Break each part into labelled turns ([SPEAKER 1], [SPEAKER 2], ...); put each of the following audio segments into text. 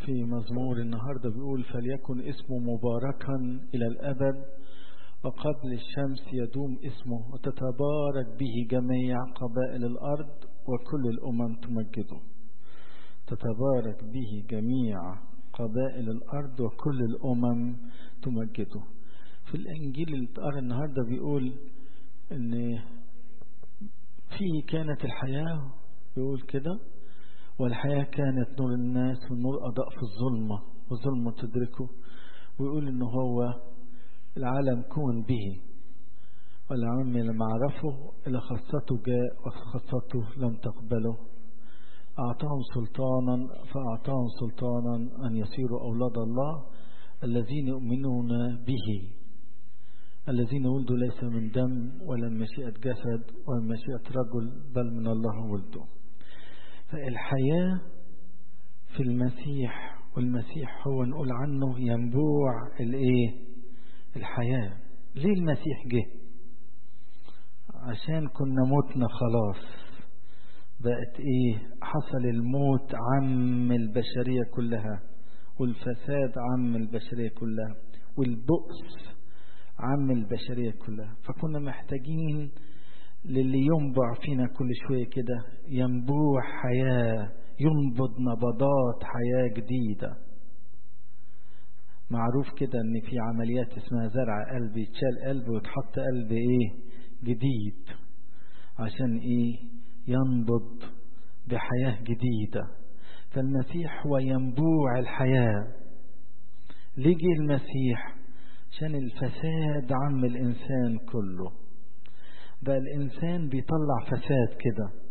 [SPEAKER 1] في مزمور النهاردة بيقول فليكن اسمه مباركا إلى الأبد وقبل الشمس يدوم اسمه وتتبارك به جميع قبائل الأرض وكل الأمم تمجده تتبارك به جميع قبائل الأرض وكل الأمم تمجده في الإنجيل اللي اتقرا النهاردة بيقول إن فيه كانت الحياة بيقول كده والحياة كانت نور الناس والنور أضاء في الظلمة والظلمة تدركه ويقول إن هو العالم كون به والعم لما عرفه إلى خاصته جاء وخاصته لم تقبله أعطاهم سلطانا فأعطاهم سلطانا أن يصيروا أولاد الله الذين يؤمنون به الذين ولدوا ليس من دم ولا من مشيئة جسد ولا من مشيئة رجل بل من الله ولده فالحياة في المسيح والمسيح هو نقول عنه ينبوع الايه الحياة ليه المسيح جه عشان كنا متنا خلاص بقت ايه حصل الموت عم البشرية كلها والفساد عم البشرية كلها والبؤس عم البشرية كلها فكنا محتاجين للي ينبع فينا كل شوية كده ينبوع حياة ينبض نبضات حياة جديدة معروف كده ان في عمليات اسمها زرع قلب يتشال قلب ويتحط قلب ايه جديد عشان ايه ينبض بحياة جديدة فالمسيح هو ينبوع الحياة ليه جه المسيح عشان الفساد عم الإنسان كله بقى الإنسان بيطلع فساد كده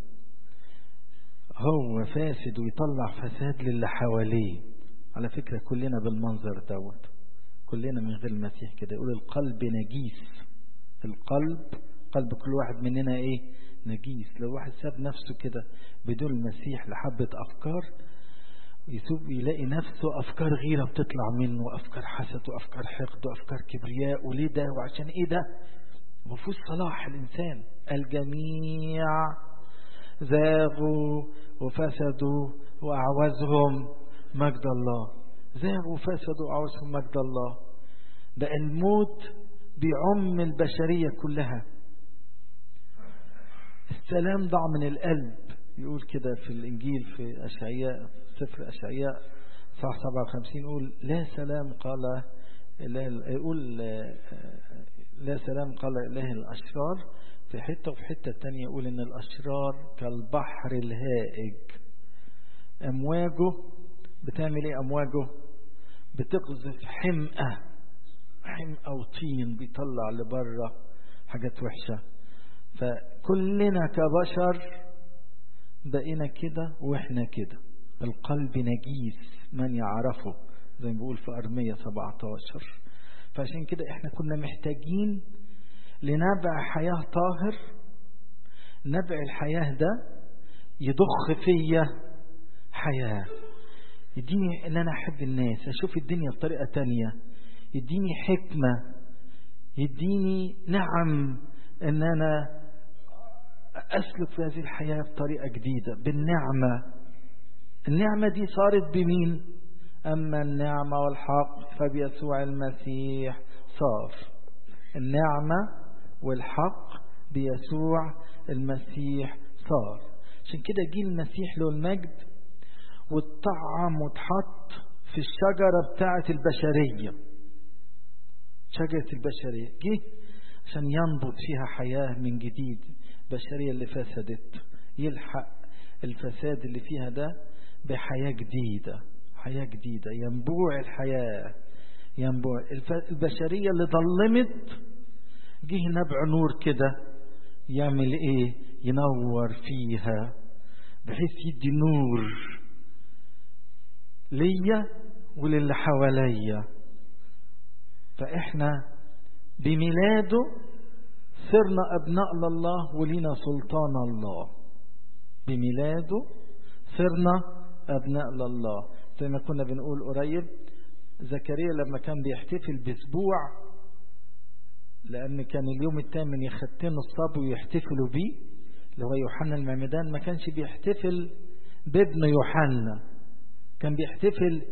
[SPEAKER 1] هو فاسد ويطلع فساد للي حواليه على فكرة كلنا بالمنظر دوت كلنا من غير المسيح كده يقول القلب نجيس القلب قلب كل واحد مننا ايه نجيس لو واحد ساب نفسه كده بدون المسيح لحبة أفكار يسوب يلاقي نفسه أفكار غيرة بتطلع منه وأفكار حسد وأفكار حقد وأفكار كبرياء وليه ده وعشان إيه ده مفوز صلاح الإنسان الجميع زاغوا وفسدوا وأعوزهم مجد الله زاغوا وفسدوا وأعوزهم مجد الله ده الموت بيعم البشرية كلها السلام ضاع من القلب يقول كده في الإنجيل في أشعياء سفر أشعياء صح 57 يقول لا سلام قال يقول لا سلام قال إله الأشرار في حتة وفي حتة تانية يقول إن الأشرار كالبحر الهائج أمواجه بتعمل إيه أمواجه بتقذف حمأة حمأة وطين بيطلع لبره حاجات وحشة فكلنا كبشر بقينا كده واحنا كده القلب نجيس من يعرفه زي ما بيقول في أرمية 17 فعشان كده احنا كنا محتاجين لنبع حياة طاهر نبع الحياة ده يضخ فيا حياة يديني ان انا احب الناس اشوف الدنيا بطريقة تانية يديني حكمة يديني نعم ان انا اسلك في هذه الحياة بطريقة جديدة بالنعمة النعمة دي صارت بمين اما النعمة والحق فبيسوع المسيح صار النعمة والحق بيسوع المسيح صار عشان كده جه المسيح له المجد واتطعم واتحط في الشجرة بتاعة البشرية شجرة البشرية جه عشان ينبض فيها حياة من جديد البشرية اللي فسدت يلحق الفساد اللي فيها ده بحياة جديدة حياة جديدة ينبوع الحياة ينبوع البشرية اللي ظلمت جه نبع نور كده يعمل ايه ينور فيها بحيث يدي نور ليا وللي حواليا فاحنا بميلاده صرنا ابناء لله ولينا سلطان الله بميلاده صرنا ابناء لله زي ما كنا بنقول قريب زكريا لما كان بيحتفل باسبوع لان كان اليوم الثامن يختنوا الصبي ويحتفلوا بيه اللي هو يوحنا المعمدان ما كانش بيحتفل بابن يوحنا كان بيحتفل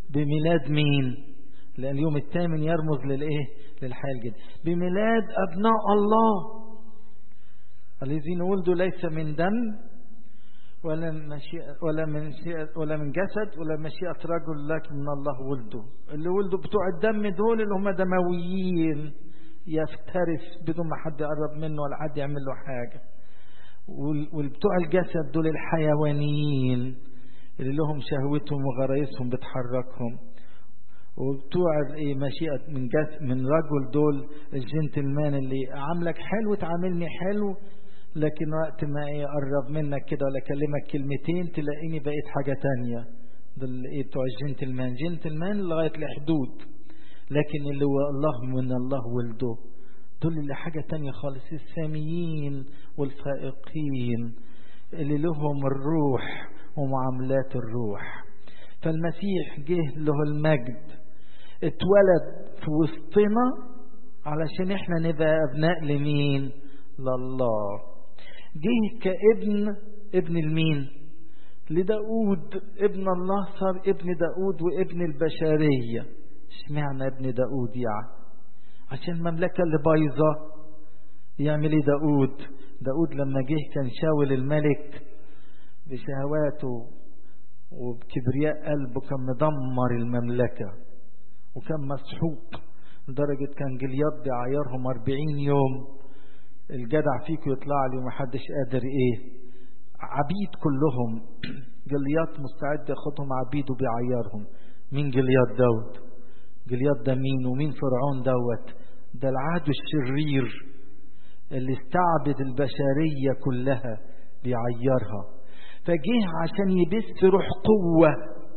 [SPEAKER 1] بميلاد مين لأن اليوم الثامن يرمز للإيه للحياة الجديدة بميلاد أبناء الله الذين ولدوا ليس من دم ولا مشيئة ولا من ولا من جسد ولا مشيئة رجل لكن من الله ولده اللي ولدوا بتوع الدم دول اللي هم دمويين يفترس بدون ما حد يقرب منه ولا حد يعمل له حاجة والبتوع الجسد دول الحيوانيين اللي لهم شهوتهم وغرايزهم بتحركهم وبتوع ايه مشيئة من جس من رجل دول الجنتلمان اللي عاملك حلو تعاملني حلو لكن وقت ما يقرب منك كده ولا اكلمك كلمتين تلاقيني بقيت حاجة تانية دول ايه بتوع الجنتلمان جنتلمان لغاية الحدود لكن اللي هو الله من الله ولده دول اللي حاجة تانية خالص الساميين والفائقين اللي لهم الروح ومعاملات الروح فالمسيح جه له المجد اتولد في وسطنا علشان احنا نبقى ابناء لمين لله جه كابن ابن المين لداود ابن الله صار ابن داود وابن البشرية اشمعنى ابن داود يعني عشان المملكة اللي بايظة يعمل ايه داود داود لما جه كان شاول الملك بشهواته وبكبرياء قلبه كان مدمر المملكة وكان مسحوق لدرجة كان جلياد بيعيرهم أربعين يوم الجدع فيكم يطلع لي ومحدش قادر ايه عبيد كلهم جلياد مستعد ياخدهم عبيد وبيعيرهم مين جلياد داود جلياد ده مين ومين فرعون دوت ده العدو الشرير اللي استعبد البشرية كلها بيعيرها فجه عشان يبث روح قوة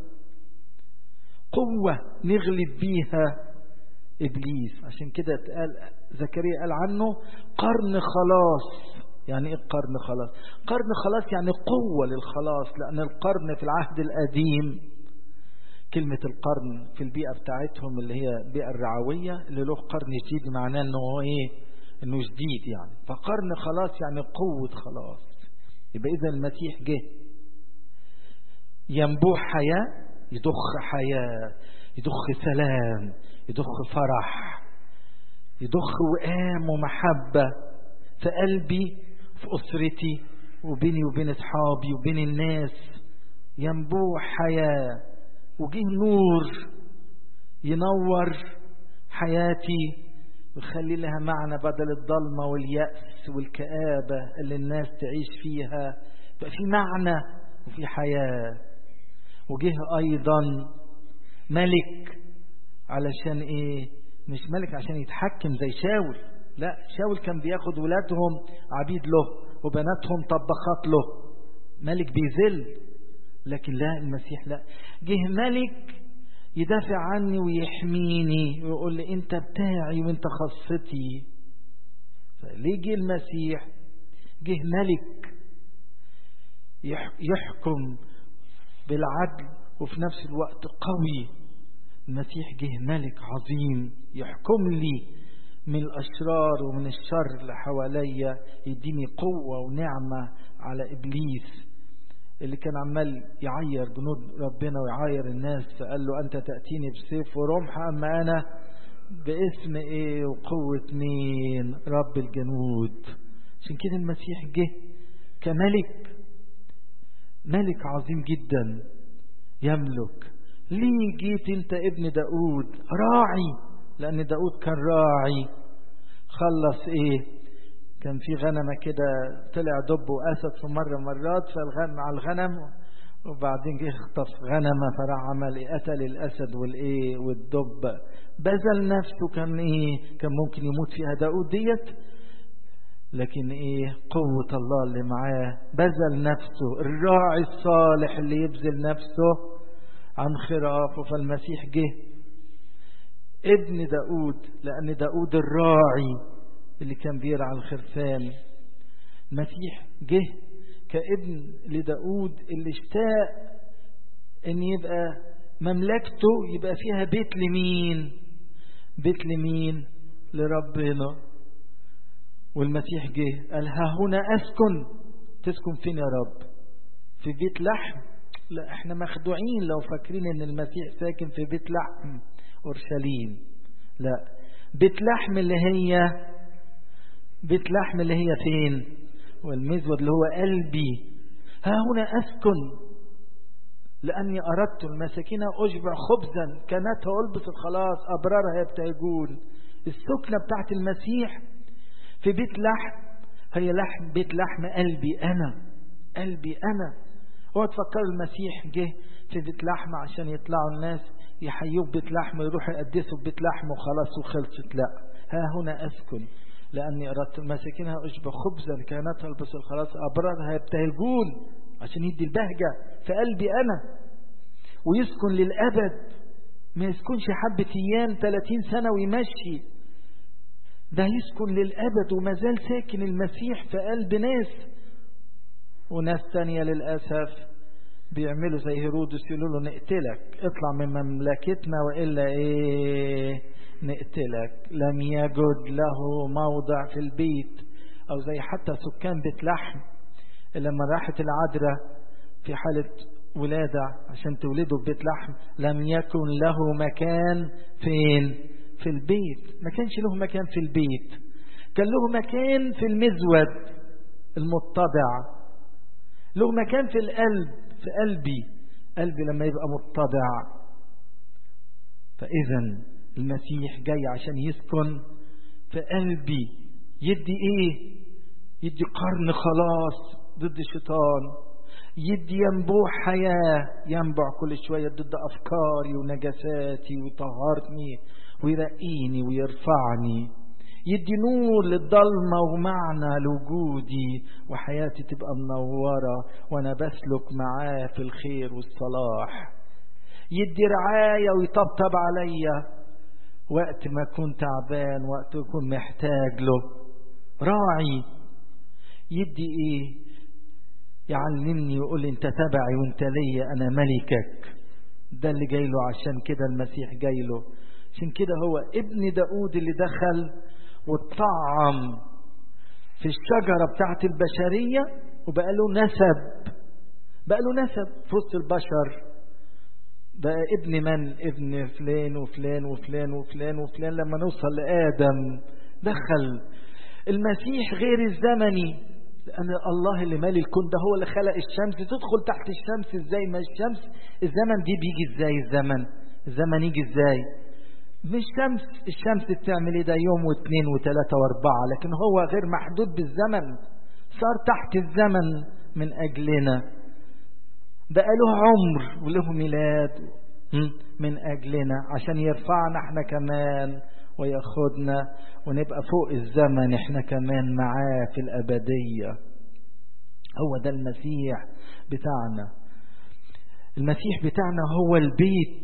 [SPEAKER 1] قوة نغلب بيها إبليس عشان كده اتقال زكريا قال عنه قرن خلاص يعني ايه قرن خلاص قرن خلاص يعني قوة للخلاص لأن القرن في العهد القديم كلمة القرن في البيئة بتاعتهم اللي هي البيئة الرعوية اللي له قرن جديد معناه انه هو ايه انه جديد يعني فقرن خلاص يعني قوة خلاص يبقى اذا المسيح جه ينبوع حياة يضخ حياة يضخ سلام يضخ فرح يضخ وئام ومحبة في قلبي في أسرتي وبيني وبين أصحابي وبين الناس ينبوع حياة وجه نور ينور حياتي ويخلي لها معنى بدل الضلمة واليأس والكآبة اللي الناس تعيش فيها بقى في معنى وفي حياة وجه أيضا ملك علشان إيه مش ملك عشان يتحكم زي شاول لا شاول كان بياخد ولادهم عبيد له وبناتهم طبخات له ملك بيذل لكن لا المسيح لا جه ملك يدافع عني ويحميني ويقول لي انت بتاعي وانت خاصتي فليه جه المسيح جه ملك يحكم بالعدل وفي نفس الوقت قوي المسيح جه ملك عظيم يحكم لي من الأشرار ومن الشر اللي حواليا يديني قوة ونعمة على إبليس اللي كان عمال يعير جنود ربنا ويعير الناس فقال له أنت تأتيني بسيف ورمح أما أنا باسم إيه وقوة مين رب الجنود عشان كده المسيح جه كملك ملك عظيم جدا يملك ليه جيت انت ابن داود راعي لأن داود كان راعي خلص ايه كان في غنمة كده طلع دب وأسد في مرة مرات فالغنم على الغنم وبعدين جه اخطف غنمة فراح عمل ايه قتل الأسد والإيه والدب بذل نفسه كان إيه كان ممكن يموت فيها داود ديت لكن إيه قوة الله اللي معاه بذل نفسه الراعي الصالح اللي يبذل نفسه عن خرافه فالمسيح جه ابن داود لأن داود الراعي اللي كان بيرعى الخرفان المسيح جه كابن لداود اللي اشتاق ان يبقى مملكته يبقى فيها بيت لمين بيت لمين لربنا والمسيح جه قال ها هنا اسكن تسكن فين يا رب في بيت لحم لا احنا مخدوعين لو فاكرين ان المسيح ساكن في بيت لحم اورشليم لا بيت لحم اللي هي بيت لحم اللي هي فين والمزود اللي هو قلبي ها هنا أسكن لأني أردت المساكين أشبع خبزا كانت ألبس الخلاص أبرارها يبتهجون السكنة بتاعت المسيح في بيت لحم هي لحم بيت لحم قلبي أنا قلبي أنا هو تفكر المسيح جه في بيت لحم عشان يطلعوا الناس يحيوه بيت لحم ويروحوا يقدسوا بيت لحم وخلاص وخلصت لا ها هنا أسكن لأني أردت مساكنها أشبه خبزا كانت تلبس الخلاص أبرارها يبتهجون عشان يدي البهجة في قلبي أنا ويسكن للأبد ما يسكنش حبة أيام 30 سنة ويمشي ده يسكن للأبد وما زال ساكن المسيح في قلب ناس وناس تانية للأسف بيعملوا زي هيرودس يقولوا له نقتلك اطلع من مملكتنا وإلا إيه نقتلك لم يجد له موضع في البيت أو زي حتى سكان بيت لحم لما راحت العذراء في حالة ولادة عشان تولده في بيت لحم لم يكن له مكان فين في البيت ما كانش له مكان في البيت كان له مكان في المزود المتضع له مكان في القلب في قلبي قلبي لما يبقى متضع فإذا المسيح جاي عشان يسكن في قلبي يدي ايه يدي قرن خلاص ضد الشيطان يدي ينبوع حياة ينبع كل شوية ضد أفكاري ونجساتي ويطهرني ويرقيني ويرفعني يدي نور للضلمة ومعنى لوجودي وحياتي تبقى منورة وأنا بسلك معاه في الخير والصلاح يدي رعاية ويطبطب عليا وقت ما أكون تعبان وقت أكون محتاج له راعي يدي إيه يعلمني ويقول لي أنت تبعي وأنت ليا أنا ملكك ده اللي جاي له عشان كده المسيح جاي له عشان كده هو ابن داود اللي دخل واتطعم في الشجرة بتاعت البشرية وبقى له نسب بقى له نسب في وسط البشر بقى ابن من ابن فلان وفلان وفلان وفلان وفلان لما نوصل لآدم دخل المسيح غير الزمني لأن الله اللي مالي الكون ده هو اللي خلق الشمس تدخل تحت الشمس ازاي ما الشمس الزمن دي بيجي ازاي الزمن الزمن يجي ازاي مش شمس الشمس بتعمل ايه ده يوم واثنين وثلاثة واربعة لكن هو غير محدود بالزمن صار تحت الزمن من أجلنا بقى له عمر وله ميلاد من أجلنا عشان يرفعنا احنا كمان وياخدنا ونبقى فوق الزمن احنا كمان معاه في الأبدية هو ده المسيح بتاعنا المسيح بتاعنا هو البيت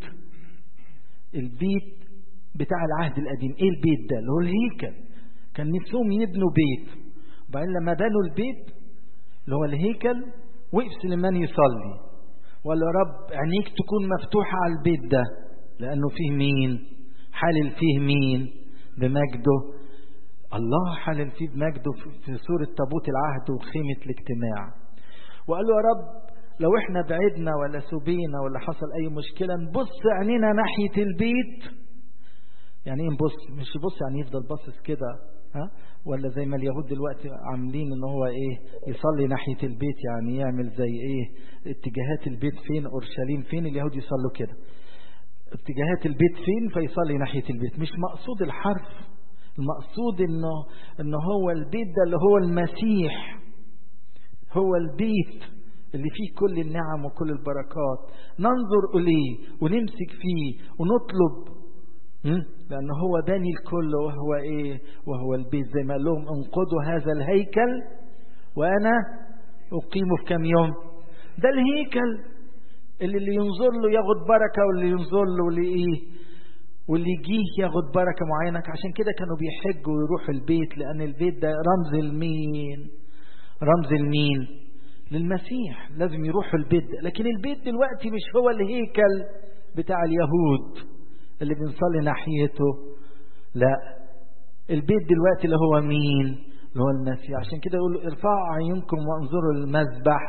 [SPEAKER 1] البيت بتاع العهد القديم ايه البيت ده اللي هو الهيكل كان نفسهم يبنوا بيت وبعدين لما بنوا البيت اللي هو الهيكل وقف سليمان يصلي وقال يا رب عينيك تكون مفتوحة على البيت ده لأنه فيه مين حالل فيه مين بمجده الله حالل فيه بمجده في سورة تابوت العهد وخيمة الاجتماع وقال له يا رب لو احنا بعدنا ولا سبينا ولا حصل اي مشكلة نبص عينينا ناحية البيت يعني ايه نبص مش يبص يعني يفضل باصص كده ها ولا زي ما اليهود دلوقتي عاملين ان هو ايه يصلي ناحية البيت يعني يعمل زي ايه اتجاهات البيت فين اورشليم فين اليهود يصلوا كده اتجاهات البيت فين فيصلي ناحية البيت مش مقصود الحرف المقصود انه ان هو البيت ده اللي هو المسيح هو البيت اللي فيه كل النعم وكل البركات ننظر إليه ونمسك فيه ونطلب لأن هو بني الكل وهو إيه وهو البيت زي ما قال لهم انقضوا هذا الهيكل وأنا أقيمه في كم يوم ده الهيكل اللي اللي ينظر له ياخد بركة واللي ينظر له لإيه واللي يجيه ياخد بركة معينة عشان كده كانوا بيحجوا ويروحوا البيت لأن البيت ده رمز المين رمز المين للمسيح لازم يروحوا البيت ده لكن البيت دلوقتي مش هو الهيكل بتاع اليهود اللي بنصلي ناحيته لا البيت دلوقتي اللي هو مين اللي هو المسيح عشان كده يقول ارفعوا عيونكم وانظروا المذبح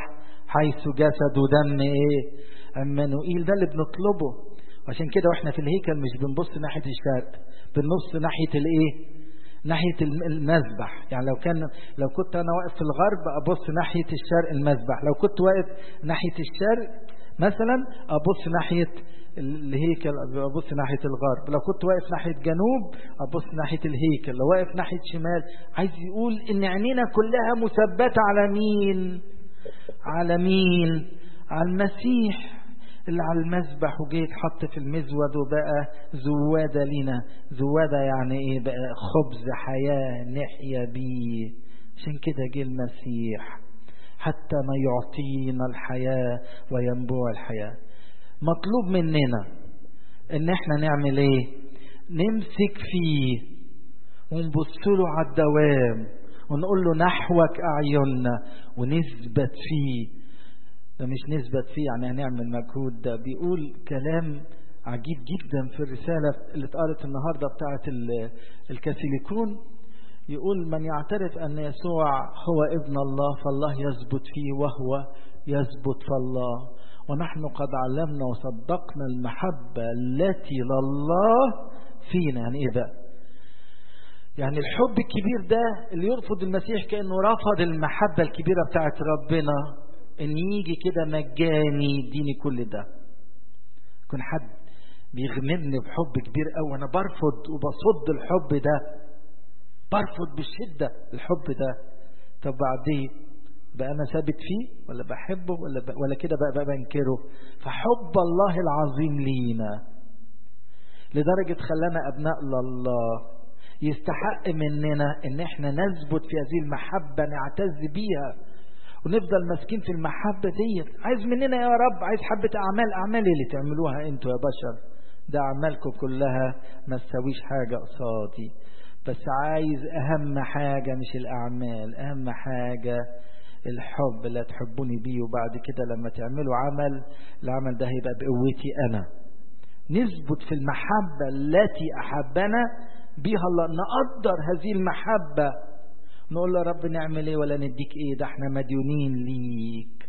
[SPEAKER 1] حيث جسد ودم ايه عمانوئيل ده اللي بنطلبه عشان كده واحنا في الهيكل مش بنبص ناحية الشرق بنبص ناحية الايه ناحية المذبح يعني لو كان لو كنت أنا واقف في الغرب أبص ناحية الشرق المذبح لو كنت واقف ناحية الشرق مثلا أبص ناحية الهيكل أبص ناحية الغرب لو كنت واقف ناحية جنوب أبص ناحية الهيكل لو واقف ناحية شمال عايز يقول إن عينينا كلها مثبتة على مين على مين على المسيح اللي على المذبح وجه يتحط في المزود وبقى زوادة لنا زوادة يعني ايه بقى خبز حياة نحيا بيه عشان كده جه المسيح حتى ما يعطينا الحياة وينبوع الحياة مطلوب مننا ان احنا نعمل ايه نمسك فيه ونبص له على الدوام ونقول له نحوك اعيننا ونثبت فيه ده مش نثبت فيه يعني هنعمل مجهود ده بيقول كلام عجيب جدا في الرسالة اللي اتقالت النهاردة بتاعت الكاثوليكون يقول من يعترف أن يسوع هو ابن الله فالله يثبت فيه وهو يثبت في الله ونحن قد علمنا وصدقنا المحبة التي لله فينا يعني ايه ده يعني الحب الكبير ده اللي يرفض المسيح كأنه رفض المحبة الكبيرة بتاعت ربنا ان يجي كده مجاني يديني كل ده يكون حد بيغمرني بحب كبير قوي انا برفض وبصد الحب ده برفض بشدة الحب ده طب بعدين بقى انا ثابت فيه ولا بحبه ولا ب... ولا كده بقى, بقى بنكره فحب الله العظيم لينا لدرجة خلانا ابناء لله يستحق مننا ان احنا نثبت في هذه المحبة نعتز بيها ونفضل ماسكين في المحبة ديت عايز مننا يا رب عايز حبة أعمال أعمال اللي تعملوها أنتوا يا بشر ده أعمالكم كلها ما تساويش حاجة قصادي بس عايز أهم حاجة مش الأعمال أهم حاجة الحب لا تحبوني بيه وبعد كده لما تعملوا عمل العمل ده هيبقى بقوتي أنا نثبت في المحبة التي أحبنا بها الله نقدر هذه المحبة نقول له رب نعمل ايه ولا نديك ايه ده احنا مديونين ليك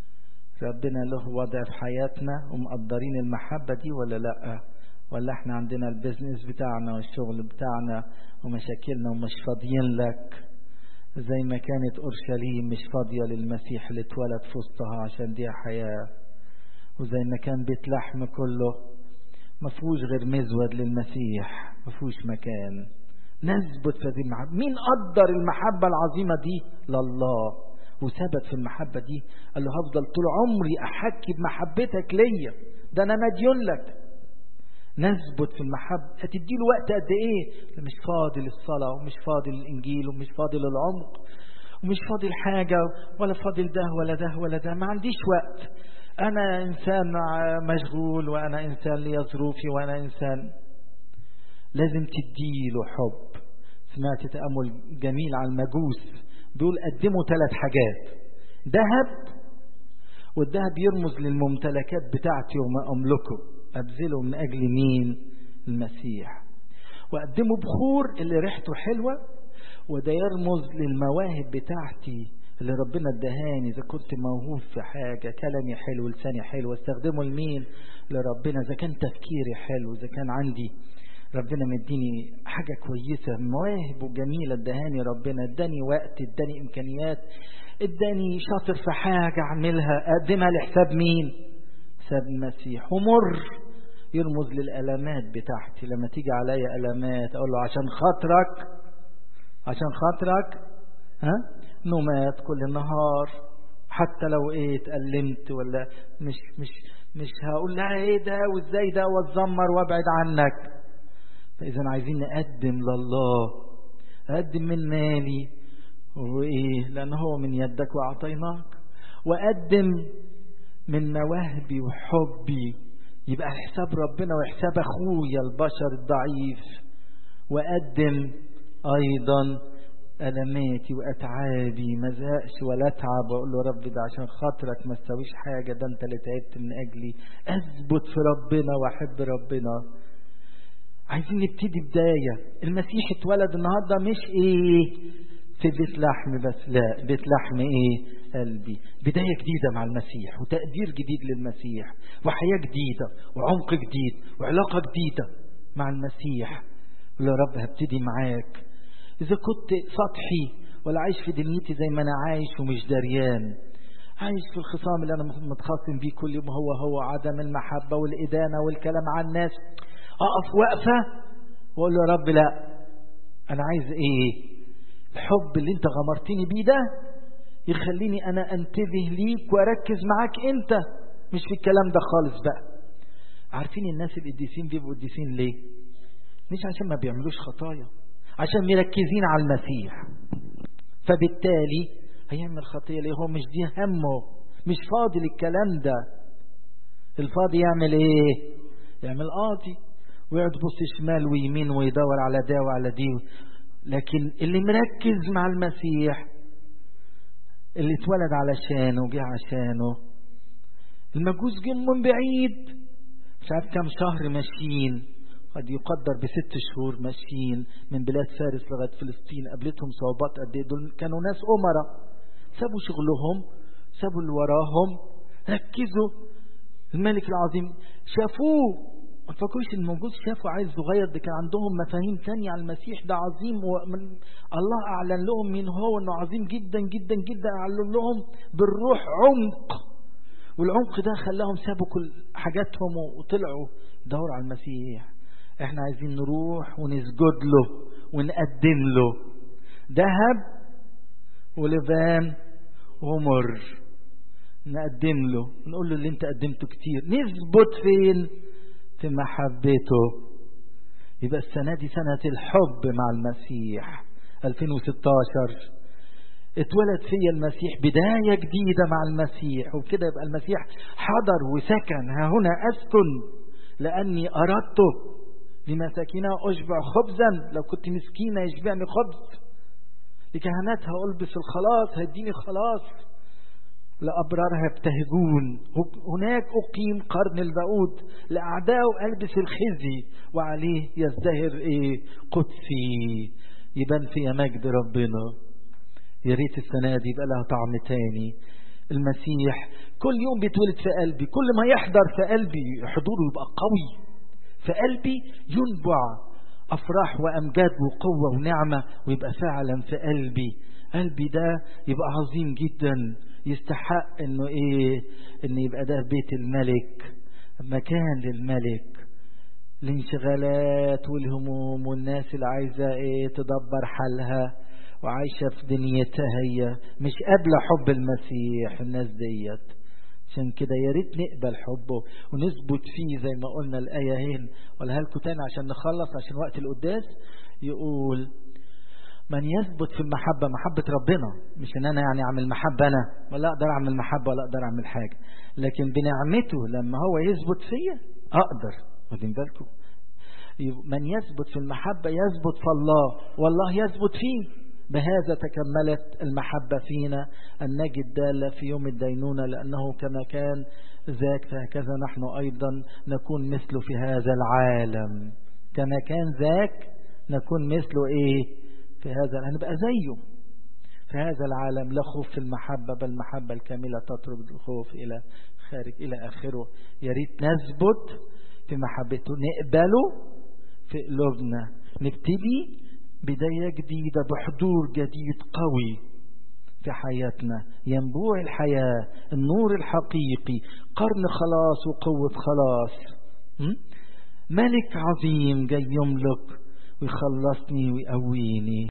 [SPEAKER 1] ربنا له وضع في حياتنا ومقدرين المحبة دي ولا لا ولا احنا عندنا البيزنس بتاعنا والشغل بتاعنا ومشاكلنا ومش فاضيين لك زي ما كانت أورشليم مش فاضية للمسيح اللي اتولد في وسطها عشان دي حياة وزي ما كان بيت لحم كله ما فيهوش غير مزود للمسيح ما فيهوش مكان نثبت في هذه المحبة مين قدر المحبة العظيمة دي لله وثبت في المحبة دي قال له هفضل طول عمري أحكي بمحبتك ليا ده أنا مديون لك نثبت في المحبة هتدي له وقت قد إيه مش فاضي للصلاة ومش فاضي للإنجيل ومش فاضي للعمق ومش فاضي لحاجة ولا فاضي ده ولا ده ولا ده ما عنديش وقت أنا إنسان مشغول وأنا إنسان لي ظروفي وأنا إنسان لازم تديله حب سمعت تأمل جميل على المجوس دول قدموا ثلاث حاجات ذهب والذهب يرمز للممتلكات بتاعتي وما أملكه أبذله من أجل مين المسيح وقدموا بخور اللي ريحته حلوة وده يرمز للمواهب بتاعتي اللي ربنا ادهاني اذا كنت موهوب في حاجه كلامي حلو لساني حلو استخدمه لمين لربنا اذا كان تفكيري حلو اذا كان عندي ربنا مديني حاجة كويسة مواهب جميلة ادهاني ربنا اداني وقت اداني امكانيات اداني شاطر في حاجة اعملها اقدمها لحساب مين حساب المسيح ومر يرمز للألمات بتاعتي لما تيجي عليا ألمات أقول له عشان خاطرك عشان خاطرك ها نومات كل النهار حتى لو ايه اتألمت ولا مش مش مش هقول لها ايه ده وازاي ده واتذمر وابعد عنك فإذا عايزين نقدم لله أقدم من مالي وإيه لأن هو من يدك وأعطيناك وأقدم من مواهبي وحبي يبقى حساب ربنا وحساب أخويا البشر الضعيف وأقدم أيضا ألماتي وأتعابي ما زهقش ولا أتعب وأقول له رب ده عشان خاطرك ما تسويش حاجة ده أنت اللي تعبت من أجلي أثبت في ربنا وأحب ربنا عايزين نبتدي بداية المسيح اتولد النهاردة مش ايه في بيت لحم بس لا بيت لحم ايه قلبي بداية جديدة مع المسيح وتقدير جديد للمسيح وحياة جديدة وعمق جديد وعلاقة جديدة مع المسيح يا رب هبتدي معاك إذا كنت سطحي ولا عايش في دنيتي زي ما أنا عايش ومش دريان عايش في الخصام اللي أنا متخاصم بيه كل يوم هو هو عدم المحبة والإدانة والكلام عن الناس أقف وقفة وأقول له يا رب لا أنا عايز إيه الحب اللي أنت غمرتني بيه ده يخليني أنا أنتبه ليك وأركز معاك أنت مش في الكلام ده خالص بقى عارفين الناس القديسين بيبقوا قديسين ليه مش عشان ما بيعملوش خطايا عشان مركزين على المسيح فبالتالي هيعمل خطية ليه هو مش دي همه مش فاضي للكلام ده الفاضي يعمل ايه يعمل قاضي ويقعد يبص شمال ويمين ويدور على ده وعلى دي لكن اللي مركز مع المسيح اللي اتولد علشانه وجه عشانه المجوس جم من بعيد مش عارف كم شهر ماشيين قد يقدر بست شهور ماشيين من بلاد فارس لغاية فلسطين قابلتهم صعوبات قد ايه دول كانوا ناس أمراء سابوا شغلهم سابوا اللي وراهم ركزوا الملك العظيم شافوه ما تفكروش ان الموجود شافوا عيل صغير ده كان عندهم مفاهيم تانية عن المسيح ده عظيم ومن الله اعلن لهم مين هو انه عظيم جدا جدا جدا اعلن لهم بالروح عمق والعمق ده خلاهم سابوا كل حاجاتهم وطلعوا دوروا على المسيح احنا عايزين نروح ونسجد له ونقدم له ذهب ولبان ومر نقدم له نقول له اللي انت قدمته كتير نثبت فين في محبته يبقى السنة دي سنة الحب مع المسيح 2016 اتولد فيا المسيح بداية جديدة مع المسيح وبكده يبقى المسيح حضر وسكن ها هنا أسكن لأني أردته لمساكينها أشبع خبزا لو كنت مسكينة يشبعني خبز لكهنتها ألبس الخلاص هيديني خلاص لأبرارها يبتهجون هناك أقيم قرن البعود لأعدائه ألبس الخزي وعليه يزدهر إيه قدسي يبان فيها مجد ربنا يا ريت السنة دي يبقى لها طعم تاني المسيح كل يوم بيتولد في قلبي كل ما يحضر في قلبي حضوره يبقى قوي في قلبي ينبع أفراح وأمجاد وقوة ونعمة ويبقى فعلا في قلبي قلبي ده يبقى عظيم جدا يستحق انه ايه ان يبقى ده بيت الملك مكان للملك الانشغالات والهموم والناس اللي عايزة ايه تدبر حالها وعايشة في دنيتها هي مش قابلة حب المسيح الناس ديت عشان كده يا ريت نقبل حبه ونثبت فيه زي ما قلنا الآية هنا ولا لكم تاني عشان نخلص عشان وقت القداس يقول من يثبت في المحبة محبة ربنا مش ان انا يعني اعمل محبة انا ولا اقدر اعمل محبة ولا اقدر اعمل حاجة لكن بنعمته لما هو يثبت فيا اقدر واخدين بالكم من يثبت في المحبة يثبت في الله والله يثبت فيه بهذا تكملت المحبة فينا أن نجد دالة في يوم الدينونة لأنه كما كان ذاك فهكذا نحن أيضا نكون مثله في هذا العالم كما كان ذاك نكون مثله إيه في هذا هنبقى زيه في هذا العالم لا خوف في المحبة بل المحبة الكاملة تطرد الخوف إلى خارج إلى آخره يا ريت نثبت في محبته نقبله في قلوبنا نبتدي بداية جديدة بحضور جديد قوي في حياتنا ينبوع الحياة النور الحقيقي قرن خلاص وقوة خلاص ملك عظيم جاي يملك ويخلصني ويقويني